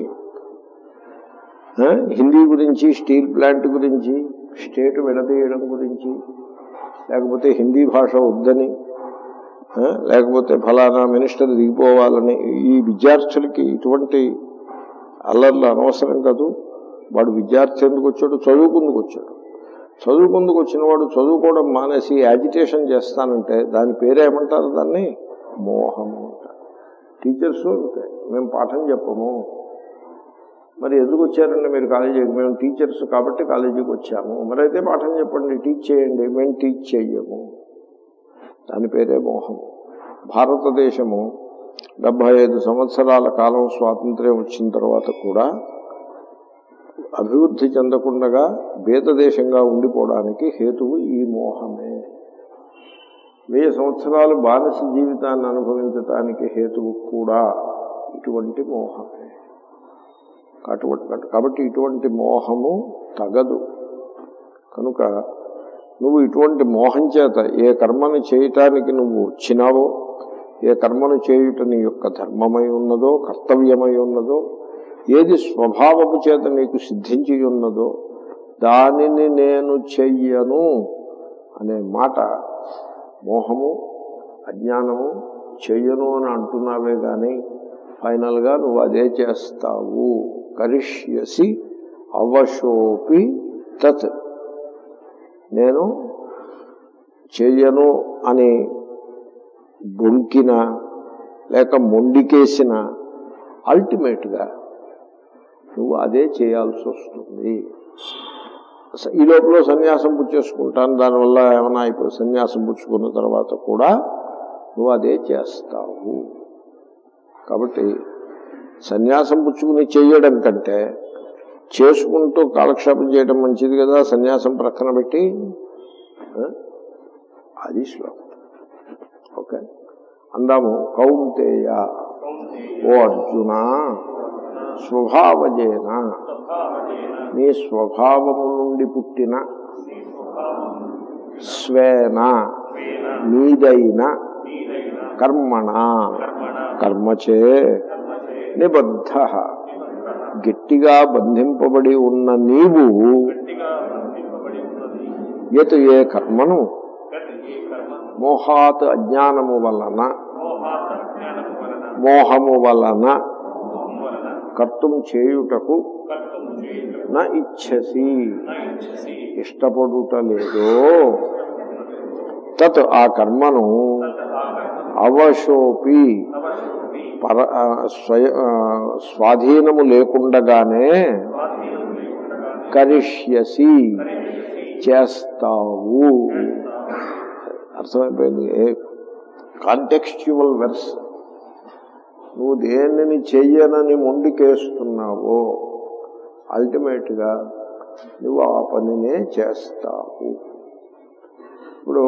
హిందీ గురించి స్టీల్ ప్లాంట్ గురించి స్టేట్ విడదీయడం గురించి లేకపోతే హిందీ భాష వద్దని లేకపోతే ఫలానా మినిస్టర్ దిగిపోవాలని ఈ విద్యార్థులకి ఇటువంటి అల్లర్లు అనవసరం కాదు వాడు విద్యార్థి ఎందుకు వచ్చాడు చదువుకుందుకు వచ్చాడు చదువుకుందుకు వచ్చిన వాడు చదువుకోవడం మానేసి యాజిటేషన్ చేస్తానంటే దాని పేరేమంటారు దాన్ని మోహము అంటారు టీచర్స్ మేము పాఠం చెప్పము మరి ఎందుకు వచ్చారండి మీరు కాలేజీకి మేము టీచర్స్ కాబట్టి కాలేజీకి వచ్చాము మరి అయితే పాఠం చెప్పండి టీచ్ చేయండి మేము టీచ్ చెయ్యము దాని పేరే మోహము భారతదేశము డెబ్బై ఐదు సంవత్సరాల కాలం స్వాతంత్ర్యం వచ్చిన తర్వాత కూడా అభివృద్ధి చెందకుండగా దేశంగా ఉండిపోవడానికి హేతువు ఈ మోహమే వెయ్యి సంవత్సరాలు బానిస జీవితాన్ని అనుభవించటానికి హేతువు కూడా ఇటువంటి మోహమే అటువంటి కాబట్టి ఇటువంటి మోహము తగదు కనుక నువ్వు ఇటువంటి మోహం చేత ఏ కర్మని చేయటానికి నువ్వు వచ్చినావో ఏ కర్మను చేయుట నీ యొక్క ధర్మమై ఉన్నదో కర్తవ్యమై ఉన్నదో ఏది స్వభావపు చేత నీకు సిద్ధించి ఉన్నదో దానిని నేను చెయ్యను అనే మాట మోహము అజ్ఞానము చెయ్యను అని అంటున్నావే కానీ ఫైనల్గా నువ్వు అదే చేస్తావు కరిష్యసి అవశోపి తత్ నేను చెయ్యను అని బొంకిన లేక మొండికేసిన అల్టిమేట్గా నువ్వు అదే చేయాల్సి వస్తుంది స- ఈ లోపల సన్యాసం పుచ్చేసుకుంటాను దానివల్ల ఏమైనా అయిపోయి సన్యాసం పుచ్చుకున్న తర్వాత కూడా నువ్వు అదే చేస్తావు కాబట్టి సన్యాసం పుచ్చుకుని చేయడం కంటే చేసుకుంటూ కాలక్షేపం చేయడం మంచిది కదా సన్యాసం ప్రక్కన పెట్టి ఆ? అది శ్లోకం ఓకే అందాము కౌంతేయ ఓ అర్జున స్వభావజేన నీ స్వభావము నుండి పుట్టిన స్వేన నీదైన కర్మణ కర్మచే నిబద్ధ గట్టిగా బంధింపబడి ఉన్న నీవు యత్ ఏ కర్మను మోహాత్ అజ్ఞానము వలన మోహము వలన కర్తం చేయుటకు నా ఇచ్చసి ఇష్టపడుట లేదో తత్ ఆ కర్మను అవశోపి పర ఆ, స్వయ ఆ, స్వాధీనము లేకుండగానే కరిష్యసి చేస్తావు అర్థమైపోయింది కాంటెక్స్చువల్ వెర్స్ నువ్వు దేనిని చెయ్యనని మొండికేస్తున్నావో అల్టిమేట్గా నువ్వు ఆ పనినే చేస్తావు ఇప్పుడు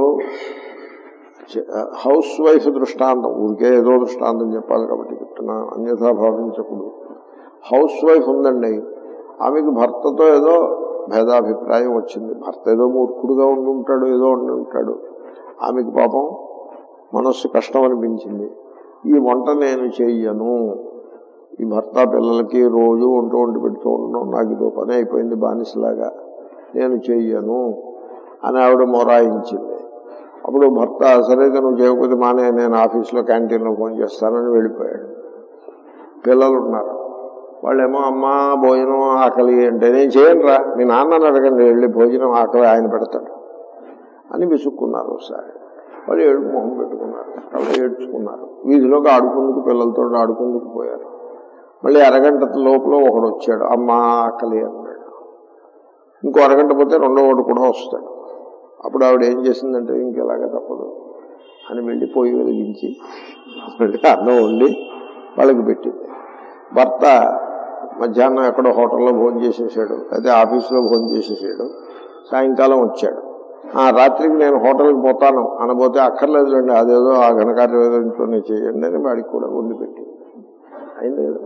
చ- హౌస్ వైఫ్ దృష్టాంతం ఊరికే ఏదో దృష్టాంతం చెప్పాలి కాబట్టి చెప్తున్నా అన్యథా భావించకూడదు హౌస్ వైఫ్ ఉందండి ఆమెకు భర్తతో ఏదో భేదాభిప్రాయం వచ్చింది భర్త ఏదో మూర్ఖుడుగా ఉండి ఉంటాడు ఏదో ఉండి ఉంటాడు ఆమెకు పాపం మనస్సు కష్టం అనిపించింది ఈ వంట నేను చెయ్యను ఈ భర్త పిల్లలకి రోజు వంట వండి పెడుతూ ఉండడం నాకు ఇదో పని అయిపోయింది బానిసలాగా నేను చెయ్యను అని ఆవిడ మొరాయించింది అప్పుడు భర్త సరేగా నువ్వు చేయకపోతే మానే నేను ఆఫీస్లో క్యాంటీన్లో ఫోన్ చేస్తానని వెళ్ళిపోయాడు పిల్లలు ఉన్నారు వాళ్ళేమో అమ్మా భోజనం ఆకలి అంటే నేను చేయను రా మీ నాన్నని అడగండి వెళ్ళి భోజనం ఆకలి ఆయన పెడతాడు అని విసుక్కున్నారు ఒకసారి వాళ్ళు ఏడుపు మొహం పెట్టుకున్నారు వాళ్ళు ఏడ్చుకున్నారు వీధిలోకి ఆడుకుందుకు పిల్లలతో ఆడుకుందుకు పోయారు మళ్ళీ అరగంట లోపల ఒకడు వచ్చాడు అమ్మా ఆకలి అన్నాడు ఇంకో అరగంట పోతే రెండో వాడు కూడా వస్తాడు అప్పుడు ఆవిడ ఏం చేసిందంటే ఇంకెలాగా తప్పదు అని వెళ్ళి పొయ్యి వెలిగించి మళ్ళీ అన్నం వండి వాళ్ళకి పెట్టింది భర్త మధ్యాహ్నం ఎక్కడో హోటల్లో భోజనం చేసేసాడు అయితే ఆఫీసులో భోజనం చేసేసాడు సాయంకాలం వచ్చాడు ఆ రాత్రికి నేను హోటల్కి పోతాను అనబోతే అక్కర్లేదులేండి అదేదో ఆ ఘనకార్యం ఏదో ఇంట్లోనే చేయండి అని వాడికి కూడా వండి పెట్టింది అయింది కదా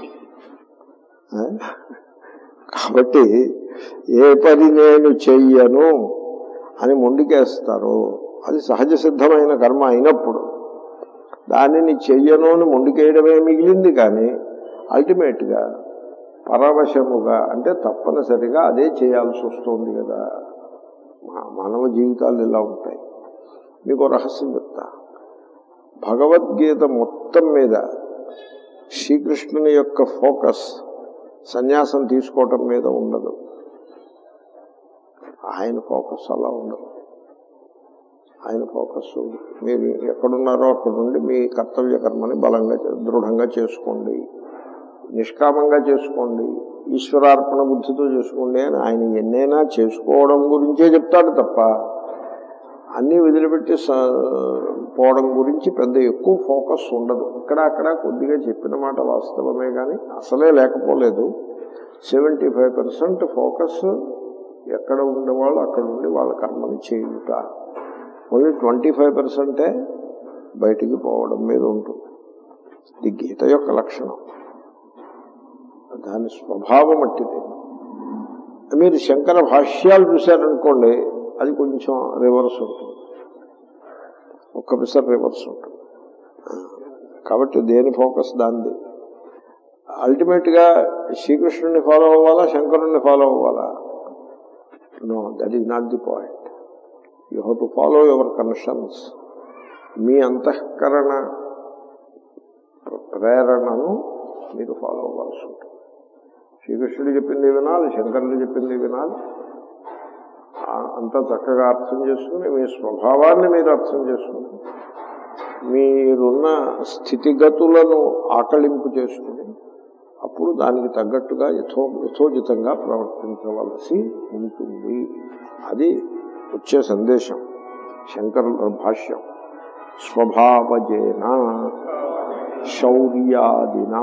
ఆ? కాబట్టి ఏ పని నేను చెయ్యను అని మొండికేస్తారో అది సహజ సిద్ధమైన కర్మ అయినప్పుడు దానిని చెయ్యను అని మొండికేయడమే మిగిలింది కానీ అల్టిమేట్గా పరవశముగా అంటే తప్పనిసరిగా అదే చేయాల్సి వస్తుంది కదా మా- మానవ జీవితాలు ఇలా ఉంటాయి మీకు ఓ రహస్యం చెప్తా భగవద్గీత మొత్తం మీద శ్రీకృష్ణుని యొక్క ఫోకస్ సన్యాసం తీసుకోవటం మీద ఉండదు ఆయన ఫోకస్ అలా ఉండదు ఆయన ఫోకస్ మీరు ఎక్కడున్నారో అక్కడ నుండి మీ కర్తవ్య కర్మని బలంగా చే- దృఢంగా చేసుకోండి నిష్కామంగా చేసుకోండి ఈశ్వరార్పణ బుద్ధితో చేసుకోండి అని ఆయన ఎన్నైనా చేసుకోవడం గురించే చెప్తాడు తప్ప అన్నీ వదిలిపెట్టి స- పోవడం గురించి పెద్ద ఎక్కువ ఫోకస్ ఉండదు ఇక్కడ అక్కడ కొద్దిగా చెప్పిన మాట వాస్తవమే కానీ అసలే లేకపోలేదు సెవెంటీ ఫైవ్ పర్సెంట్ ఫోకస్ ఎక్కడ ఉండేవాళ్ళు అక్కడ ఉండి వాళ్ళ కర్మని చేయుట ఓన్లీ ట్వంటీ ఫైవ్ పర్సెంటే బయటికి పోవడం మీద ఉంటుంది ఇది గీత యొక్క లక్షణం దాని స్వభావం అట్టిది మీరు శంకర భాష్యాలు చూశారనుకోండి అది కొంచెం రివర్స్ ఉంటుంది ఒక్క పిసర్ రివర్స్ ఉంటుంది ఆ? కాబట్టి దేని ఫోకస్ దాంది అల్టిమేట్ గా శ్రీకృష్ణుని ఫాలో అవ్వాలా శంకరుణ్ణి ఫాలో అవ్వాలా no that is not the point you have to follow your conscience మీ అంతఃకరణ ప్రేరణను మీరు ఫాలో అవ్వాల్సి ఉంటుంది శ్రీకృష్ణుడు చెప్పింది వినాలి శంకరుడు చెప్పింది వినాలి ఆ, అంతా చక్కగా అర్థం చేసుకుని మీ స్వభావాన్ని మీరు అర్థం చేసుకుని మీరున్న స్థితిగతులను ఆకళింపు చేసుకుని అప్పుడు దానికి తగ్గట్టుగా యథో యథోచితంగా ప్రవర్తించవలసి ఉంటుంది అది వచ్చే సందేశం శంకరుల భాష్యం స్వభావజేన శౌర్యాదినా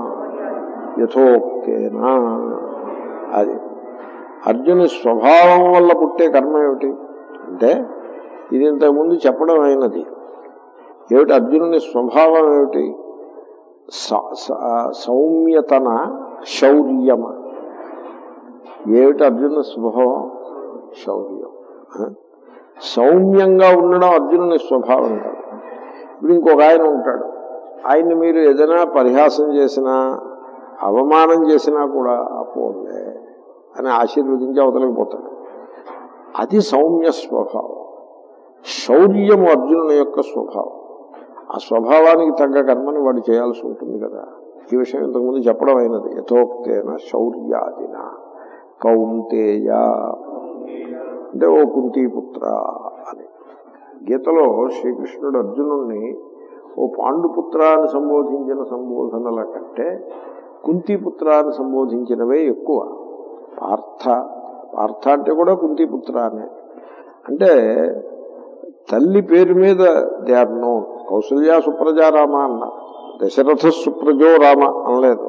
యథోక్తేనా అది అర్జుని స్వభావం వల్ల పుట్టే కర్మ ఏమిటి అంటే ఇది ఇంతకుముందు చెప్పడం అయినది ఏమిటి అర్జునుని స్వభావం ఏమిటి స- స- సౌమ్యతన శౌర్యమ ఏమిటి అర్జునుని స్వభావం శౌర్యం ఆ? సౌమ్యంగా ఉండడం అర్జునుని స్వభావం కాదు ఇప్పుడు ఇంకొక ఆయన ఉంటాడు ఆయన్ని మీరు ఏదైనా పరిహాసం చేసినా అవమానం చేసినా కూడా అపోలే అని ఆశీర్వదించి అవతలకి పోతాడు అది సౌమ్య స్వభావం శౌర్యము అర్జునుని యొక్క స్వభావం ఆ స్వభావానికి తగ్గ కర్మని వాడు చేయాల్సి ఉంటుంది కదా ఈ విషయం ఇంతకుముందు చెప్పడం అయినది యథోక్తేన శౌర్యాదిన కౌంతేయ అంటే ఓ కుంతీపుత్ర అని గీతలో శ్రీకృష్ణుడు అర్జునుణ్ణి ఓ పాండుపుత్ర అని సంబోధించిన సంబోధనల కంటే కుంతీపుత్ర అని సంబోధించినవే ఎక్కువ పార్థ పార్థ అంటే కూడా కుంతీపుత్ర అనే అంటే తల్లి పేరు మీద దే ఆర్ నోన్ కౌసల్య సుప్రజా రామ అన్నారు దశరథ సుప్రజో రామ అనలేదు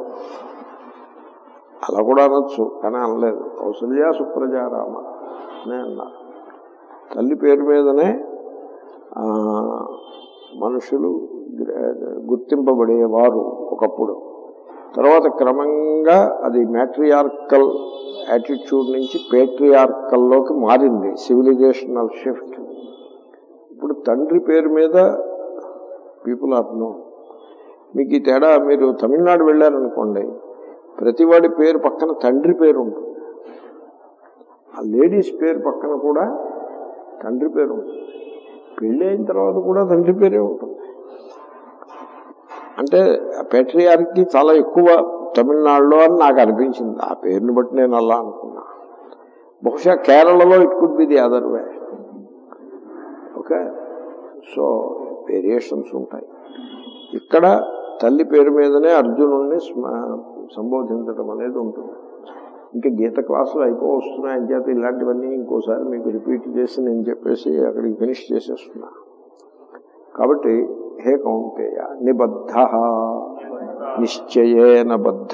అలా కూడా అనొచ్చు కానీ అనలేదు కౌసల్య సుప్రజా రామ అనే అన్నారు తల్లి పేరు మీదనే ఆ, మనుషులు గుర్తింపబడేవారు ఒకప్పుడు తర్వాత క్రమంగా అది మ్యాట్రియార్కల్ యాటిట్యూడ్ నుంచి పేట్రియార్కల్లోకి మారింది సివిలైజేషనల్ షిఫ్ట్ ఇప్పుడు తండ్రి పేరు మీద పీపుల్ ఆర్ నో మీకు ఈ తేడా మీరు తమిళనాడు వెళ్ళారనుకోండి ప్రతివాడి పేరు పక్కన తండ్రి పేరు ఉంటుంది ఆ లేడీస్ పేరు పక్కన కూడా తండ్రి పేరు ఉంటుంది పెళ్లి అయిన తర్వాత కూడా తండ్రి పేరే ఉంటుంది అంటే పేట్రియార్కి చాలా ఎక్కువ తమిళనాడులో అని నాకు అనిపించింది ఆ పేరుని బట్టి నేను అలా అనుకున్నా బహుశా కేరళలో it could be the other way okay so variations ఉంటాయి ఇక్కడ తల్లి పేరు మీదనే అర్జునుడిని స్మ- సంబోధించడం అనేది ఉంటుంది ఇంకా గీత క్లాసులు అయిపో వస్తున్నాయి చేత ఇలాంటివన్నీ ఇంకోసారి మీకు రిపీట్ చేసి నేను చెప్పేసి అక్కడికి ఫినిష్ చేసేస్తున్నా కాబట్టి హే కౌంతేయ నిబద్ధ నిశ్చయేన బద్ధ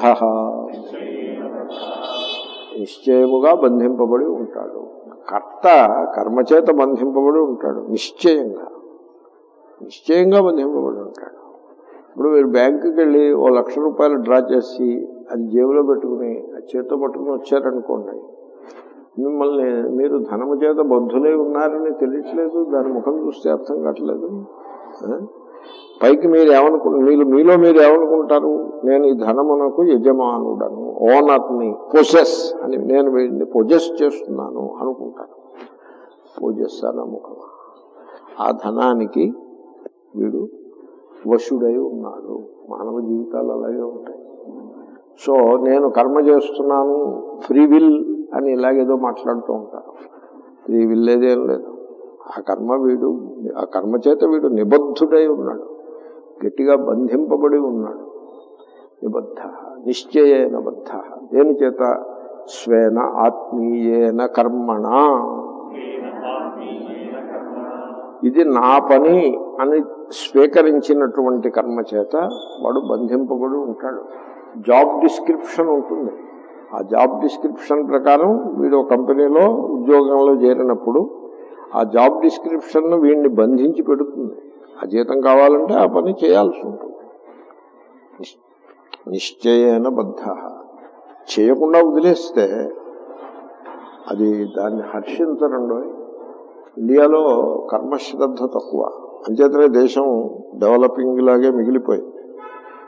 నిశ్చయముగా బంధింపబడి ఉంటాడు కర్త కర్మచేత బంధింపబడి ఉంటాడు నిశ్చయంగా నిశ్చయంగా బంధింపబడి ఉంటాడు ఇప్పుడు మీరు బ్యాంకుకి వెళ్ళి ఓ లక్ష రూపాయలు డ్రా చేసి అది జేబులో పెట్టుకుని అది చేత్తో పట్టుకుని వచ్చారనుకోండి మిమ్మల్ని మీరు ధనము చేత బద్ధులై ఉన్నారని తెలియట్లేదు దాని ముఖం చూస్తే అర్థం కావట్లేదు ఆ? పైకి మీరు ఏమనుకు మీరు మీలో మీరు ఏమనుకుంటారు నేను ఈ ధనమునకు యజమానుడను ఓనర్ని పొజెస్ అని నేను వీడిని పొజెస్ చేస్తున్నాను అనుకుంటాను పొజెస్ అన్న ముఖం ఆ ధనానికి వీడు వశుడై ఉన్నాడు మానవ జీవితాలు అలాగే ఉంటాయి సో నేను కర్మ చేస్తున్నాను ఫ్రీ విల్ అని ఇలాగేదో మాట్లాడుతూ ఉంటారు ఫ్రీ విల్ లేదేం లేదు ఆ కర్మ వీడు ఆ కర్మ చేత వీడు నిబద్ధుడై ఉన్నాడు గట్టిగా బంధింపబడి ఉన్నాడు నిబద్ధ నిశ్చయేన బద్ధ దేని చేత స్వేన ఆత్మీయేన కర్మణ ఇది నా పని అని స్వీకరించినటువంటి కర్మ చేత వాడు బంధింపబడి ఉంటాడు జాబ్ డిస్క్రిప్షన్ ఉంటుంది ఆ జాబ్ డిస్క్రిప్షన్ ప్రకారం వీడు ఒక కంపెనీలో ఉద్యోగంలో చేరినప్పుడు ఆ జాబ్ డిస్క్రిప్షన్ వీడిని బంధించి పెడుతుంది ఆ జీతం కావాలంటే ఆ పని చేయాల్సి ఉంటుంది నిశ్- నిశ్చయేన బద్ధ చేయకుండా వదిలేస్తే అది దాన్ని హర్షించరండో ఇండియాలో కర్మశ్రద్ధ తక్కువ అంచేతనే దేశం డెవలపింగ్ లాగే మిగిలిపోయింది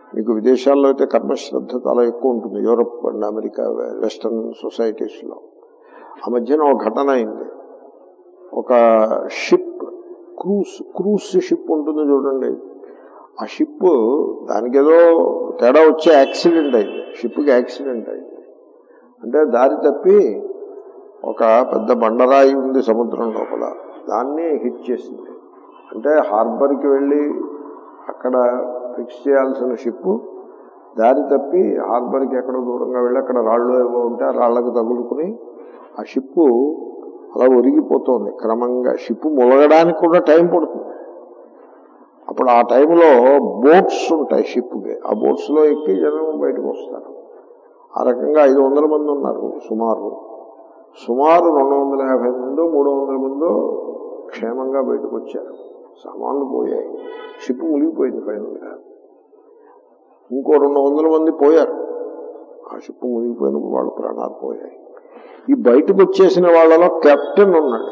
మీకు విదేశాల్లో అయితే కర్మశ్రద్ధ చాలా ఎక్కువ ఉంటుంది యూరప్ అండ్ అమెరికా వెస్టర్న్ సొసైటీస్లో ఆ మధ్యన ఒక ఘటన అయింది ఒక షిప్ క్రూస్ క్రూస్ షిప్ ఉంటుంది చూడండి ఆ షిప్ దానికి ఏదో తేడా వచ్చే యాక్సిడెంట్ అయింది షిప్కి యాక్సిడెంట్ అయింది అంటే దారి తప్పి ఒక పెద్ద బండరాయి ఉంది సముద్రం లోపల దాన్ని హిట్ చేసింది అంటే హార్బర్కి వెళ్ళి అక్కడ ఫిక్స్ చేయాల్సిన షిప్ దారి తప్పి హార్బర్కి ఎక్కడో దూరంగా వెళ్ళి అక్కడ రాళ్ళు ఏవో ఉంటే ఆ రాళ్లకు తగులుకుని ఆ షిప్పు అలా ఒరిగిపోతుంది క్రమంగా షిప్ ములగడానికి కూడా టైం పడుతుంది అప్పుడు ఆ టైంలో బోట్స్ ఉంటాయి షిప్కి ఆ బోట్స్లో ఎక్కి జనం బయటకు వస్తారు ఆ రకంగా ఐదు వందల మంది ఉన్నారు సుమారు సుమారు రెండు వందల యాభై మందో మూడు వందల మందో క్షేమంగా బయటకు వచ్చారు సామాన్లు పోయాయి షిప్ మునిగిపోయింది ఫైనల్గా ఇంకో రెండు వందల మంది పోయారు ఆ షిప్ మునిగిపోయినప్పుడు వాళ్ళ ప్రాణాలు పోయాయి ఈ బయటకు వచ్చేసిన వాళ్ళలో కెప్టెన్ ఉన్నాడు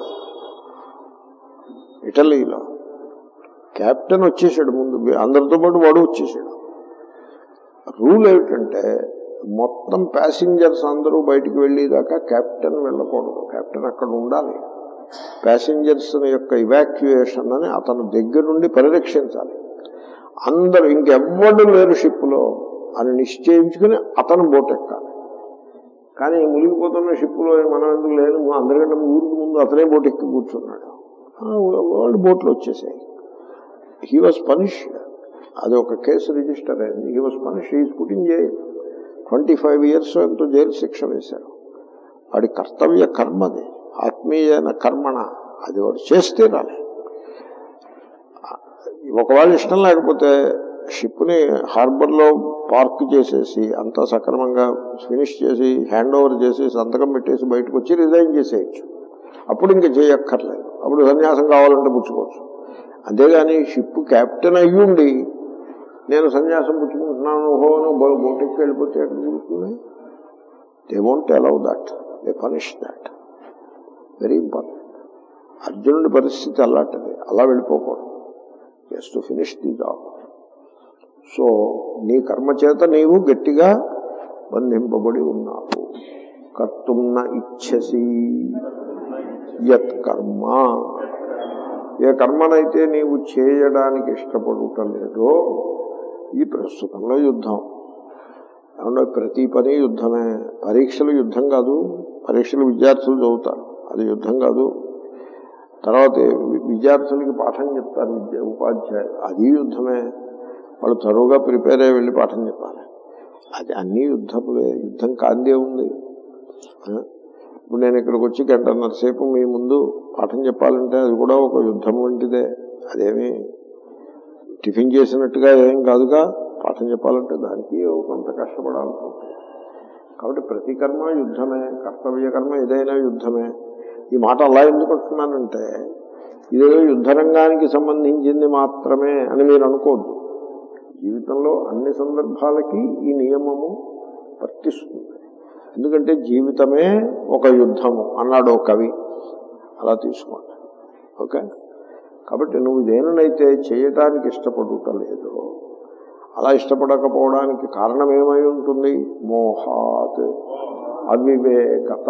ఇటలీలో కెప్టెన్ వచ్చేసాడు ముందు అందరితో పాటు వాడు వచ్చేసాడు రూల్ ఏమిటంటే మొత్తం ప్యాసింజర్స్ అందరూ బయటికి వెళ్ళేదాకా కెప్టెన్ వెళ్ళకూడదు కెప్టెన్ అక్కడ ఉండాలి ప్యాసింజర్స్ యొక్క ఇవాక్యుయేషన్ అని అతను దగ్గరుండి పరిరక్షించాలి అందరూ ఇంకెవ్వడు లేరు షిప్లో అని నిశ్చయించుకుని అతను బోట్ ఎక్కాలి కానీ మునిగిపోతున్న షిప్లో మనం ఎందుకు లేను అందరికంటే ఊరికి ముందు అతనే బోట్ ఎక్కి కూర్చున్నాడు వాళ్ళు బోట్లు వచ్చేసాయి హీ వాజ్ పనిష్డ్ అది ఒక కేసు రిజిస్టర్ అయింది he was punish is putting jail twenty five years ఎంతో జైలు శిక్ష వేశారు వాడి కర్తవ్య కర్మది ఆత్మీయన కర్మణ అది వాడు చేస్తే రాలే ఒకవేళ ఇష్టం లేకపోతే షిప్ని హార్బర్లో పార్క్ చేసేసి అంతా సక్రమంగా ఫినిష్ చేసి హ్యాండ్ ఓవర్ చేసి సంతకం పెట్టేసి బయటకు వచ్చి రిజైన్ చేసేయచ్చు అప్పుడు ఇంకా చేయక్కర్లేదు అప్పుడు సన్యాసం కావాలంటే పుచ్చుకోవచ్చు అంతేగాని షిప్ కెప్టెన్ అయ్యుండి నేను సన్యాసం పుచ్చుకుంటున్నాను ఓహోను బోటెక్కి వెళ్ళిపోతే ఎక్కడ జరుగుతుంది they won't allow that they punish that very important అర్జునుడి పరిస్థితి అలాంటిది అలా వెళ్ళిపోకూడదు just to finish the job so నీ కర్మ చేత నీవు గట్టిగా బంధింపబడి ఉన్నావు కర్తున్న ఇచ్చసి యత్ కర్మ ఏ కర్మనైతే నీవు చేయడానికి ఇష్టపడటం లేదో ఈ ప్రస్తుతంలో యుద్ధం ఏమన్నా ప్రతి పని యుద్ధమే పరీక్షలు యుద్ధం కాదు పరీక్షలు విద్యార్థులు చదువుతారు అది యుద్ధం కాదు తర్వాత విద్యార్థులకి పాఠం చెప్తారు విద్య ఉపాధ్యాయులు అది యుద్ధమే వాళ్ళు తరువుగా ప్రిపేర్ అయ్యి వెళ్ళి పాఠం చెప్పాలి అది అన్ని యుద్ధములే యుద్ధం కాందే ఉంది ఇప్పుడు నేను ఇక్కడికి వచ్చి గంటన్నర సేపు మీ ముందు పాఠం చెప్పాలంటే అది కూడా ఒక యుద్ధం వంటిదే అదేమి టిఫిన్ చేసినట్టుగా ఏం కాదుగా పాఠం చెప్పాలంటే దానికి కొంత కష్టపడాల్సి ఉంటుంది కాబట్టి ప్రతి కర్మ యుద్ధమే కర్తవ్య కర్మ ఏదైనా యుద్ధమే ఈ మాట అలా ఎందుకు అంటున్నానంటే ఇదేదో యుద్ధరంగానికి సంబంధించింది మాత్రమే అని మీరు అనుకోవద్దు జీవితంలో అన్ని సందర్భాలకి ఈ నియమము వర్తిస్తుంది ఎందుకంటే జీవితమే ఒక యుద్ధము అన్నాడు ఓ కవి అలా తీసుకోండి ఓకే కాబట్టి నువ్వు దేనినైతే చేయటానికి ఇష్టపడుట లేదో అలా ఇష్టపడకపోవడానికి కారణం ఏమై ఉంటుంది మోహాత్ అవివేకత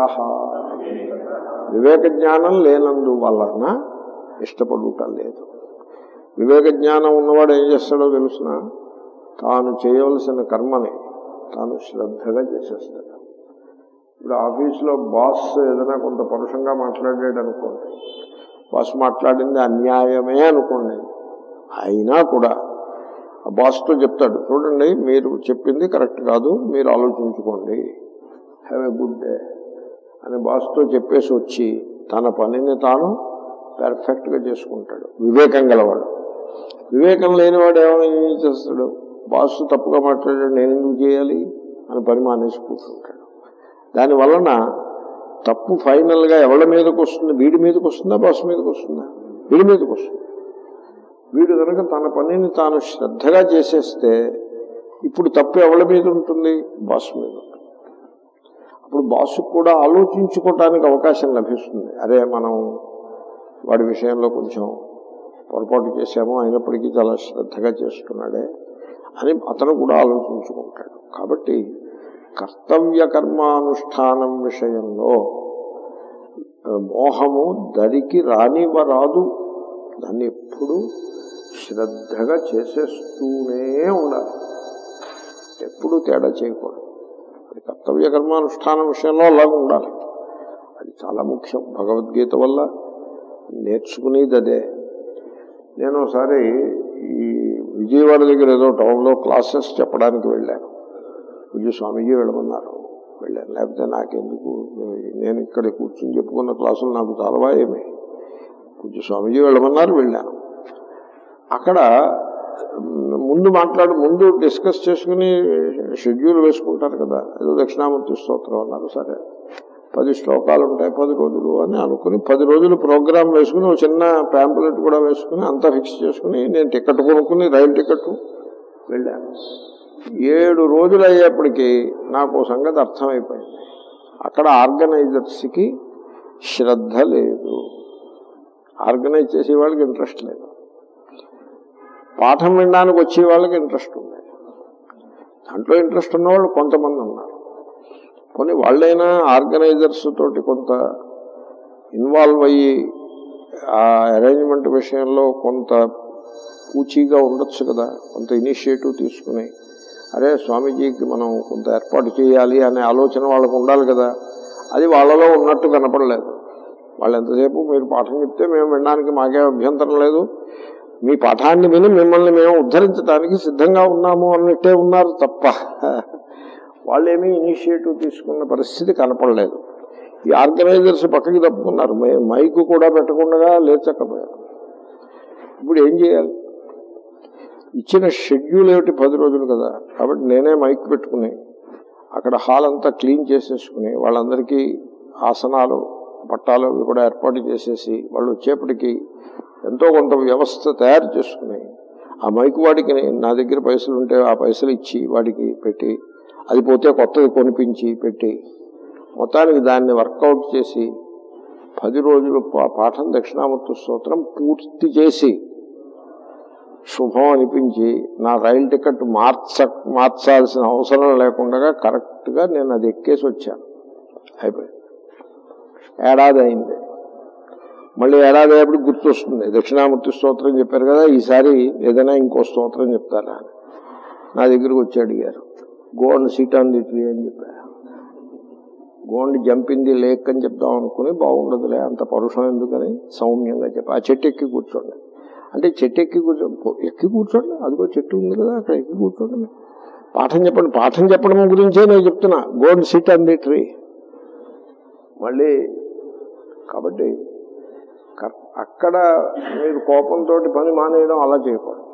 వివేక జ్ఞానం లేనందు వలన ఇష్టపడుట లేదు వివేక జ్ఞానం ఉన్నవాడు ఏం చేస్తాడో తెలుసిన తాను చేయవలసిన కర్మని తాను శ్రద్ధగా చేసేస్తాడు ఇప్పుడు ఆఫీసులో బాస్ ఏదైనా కొంత పరుషంగా మాట్లాడాడు అనుకోండి బాస్ మాట్లాడింది అన్యాయమే అనుకోండి అయినా కూడా ఆ బాస్తో చెప్తాడు చూడండి మీరు చెప్పింది కరెక్ట్ కాదు మీరు ఆలోచించుకోండి హ్యావ్ ఎ గుడ్ డే అని బాస్తో చెప్పేసి వచ్చి తన పనిని తాను పెర్ఫెక్ట్గా చేసుకుంటాడు వివేకం గలవాడు వివేకం లేనివాడు ఏమైనా చేస్తాడు బాస్ తప్పుగా మాట్లాడాడు నేను ఎందుకు చేయాలి అని పని మానేసి కూర్చుంటాడు దాని వలన తప్పు ఫైనల్గా ఎవరి మీదకి వస్తుంది వీడి మీదకి వస్తుందా బాస్ మీదకి వస్తుందా వీడి మీదకి వస్తుంది వీడు కనుక తన పనిని తాను శ్రద్ధగా చేసేస్తే ఇప్పుడు తప్పు ఎవరి మీద ఉంటుంది బాస్ మీద ఉంటుంది అప్పుడు బాస్ కూడా ఆలోచించుకోవటానికి అవకాశం లభిస్తుంది అరే మనం వాడి విషయంలో కొంచెం పొరపాటు చేశాము అయినప్పటికీ చాలా శ్రద్ధగా చేస్తున్నాడే అని అతను కూడా ఆలోచించుకుంటాడు కాబట్టి కర్తవ్య కర్మానుష్ఠానం విషయంలో ఆ, మోహము దరికి రానివ్వరాదు దాన్ని ఎప్పుడు శ్రద్ధగా చేసేస్తూనే ఉండాలి ఎప్పుడు తేడా చేయకూడదు అది కర్తవ్య కర్మానుష్ఠానం విషయంలో అలాగ ఉండాలి అది చాలా ముఖ్యం భగవద్గీత వల్ల నేర్చుకునేది అదే నేను ఒకసారి ఈ విజయవాడ దగ్గర ఏదో టౌన్లో క్లాసెస్ చెప్పడానికి వెళ్ళాను విజయ స్వామీజీ వెళ్ళమన్నారు వెళ్ళాను లేకపోతే నాకెందుకు నేను ఇక్కడ కూర్చుని చెప్పుకున్న క్లాసులు నాకు చాలా ఏమి పూజ్య స్వామీజీ వెళ్ళమన్నారు వెళ్ళాను అక్కడ మ్, ముందు మాట్లాడు ముందు డిస్కస్ చేసుకుని షెడ్యూల్ వేసుకుంటారు కదా ఏదో దక్షిణామూర్తి స్తోత్రం అన్నారు సరే పది శ్లోకాలు ఉంటాయి పది రోజులు అని అనుకుని పది రోజులు ప్రోగ్రామ్ వేసుకుని ఒక చిన్న ప్యాంపులెట్ కూడా వేసుకుని అంతా ఫిక్స్ చేసుకుని నేను టికెట్ కొనుక్కుని రైలు టికెట్ వెళ్ళాను ఏడు రోజులు అయ్యేప్పటికీ నాకు ఓ సంగతి అర్థమైపోయింది అక్కడ ఆర్గనైజర్స్కి శ్రద్ధ లేదు ఆర్గనైజ్ చేసే వాళ్ళకి ఇంట్రెస్ట్ లేదు పాఠం వినడానికి వచ్చే వాళ్ళకి ఇంట్రెస్ట్ ఉంది దాంట్లో ఇంట్రెస్ట్ ఉన్నవాళ్ళు కొంతమంది ఉన్నారు కొన్ని వాళ్ళైనా ఆర్గనైజర్స్ తోటి కొంత ఇన్వాల్వ్ అయ్యి ఆ అరేంజ్మెంట్ విషయంలో కొంత పూచీగా ఉండొచ్చు కదా కొంత ఇనిషియేటివ్ తీసుకుని అరే స్వామీజీకి మనం కొంత ఏర్పాటు చేయాలి అనే ఆలోచన వాళ్ళకు ఉండాలి కదా అది వాళ్ళలో ఉన్నట్టు కనపడలేదు వాళ్ళు ఎంతసేపు మీరు పాఠం చెప్తే మేము వినడానికి మాకే అభ్యంతరం లేదు మీ పాఠాన్ని విని మిమ్మల్ని మేము ఉద్ధరించడానికి సిద్ధంగా ఉన్నాము అన్నట్టే ఉన్నారు తప్ప వాళ్ళేమీ ఇనిషియేటివ్ తీసుకున్న పరిస్థితి కనపడలేదు ఈ ఆర్గనైజర్స్ పక్కకి తప్పుకున్నారు మే- మైకు కూడా పెట్టకుండా లేచకపోయారు ఇప్పుడు ఏం చేయాలి ఇచ్చిన షెడ్యూల్ ఏమిటి పది రోజులు కదా కాబట్టి నేనే మైక్ పెట్టుకుని అక్కడ హాల్ అంతా క్లీన్ చేసేసుకుని వాళ్ళందరికీ ఆసనాలు పట్టాలు అవి కూడా ఏర్పాటు చేసేసి వాళ్ళు వచ్చేప్పటికి ఎంతో కొంత వ్యవస్థ తయారు చేసుకుని ఆ మైక్ వాడికి నా దగ్గర పైసలు ఉంటే ఆ పైసలు ఇచ్చి వాడికి పెట్టి అది పోతే కొత్తది కొనిపించి పెట్టి మొత్తానికి దాన్ని వర్కౌట్ చేసి పది రోజులు పా- పాఠం దక్షిణామూర్తి స్తోత్రం పూర్తి చేసి శుభం అనిపించి నా రైలు టికెట్ మార్చ మార్చాల్సిన అవసరం లేకుండా కరెక్ట్గా నేను అది ఎక్కేసి వచ్చాను అయిపోయింది ఏడాది అయింది మళ్ళీ ఏడాది అయ్యేప్పుడు గుర్తొస్తుంది దక్షిణామూర్తి స్తోత్రం చెప్పారు కదా ఈసారి ఏదైనా ఇంకో స్తోత్రం చెప్తారా అని నా దగ్గరకు వచ్చి అడిగారు gold seat on the tree అని చెప్పారు గోండ్ జంపింది లేక్ అని చెప్దాం అనుకుని బాగుండదులే అంత పరుషం ఎందుకని సౌమ్యంగా చెప్పి ఆ చెట్టు ఎక్కి కూర్చోండి అంటే చెట్టు ఎక్కి కూర్చో ఎక్కి కూర్చోండి అదిగో చెట్టు ఉంది కదా అక్కడ ఎక్కి కూర్చోండి పాఠం చెప్పండి పాఠం చెప్పడం గురించే నేను చెప్తున్నా gold seat on the tree మళ్ళీ కాబట్టి కర్- అక్కడ మీరు కోపంతో పని మానేయడం అలా చేయకూడదు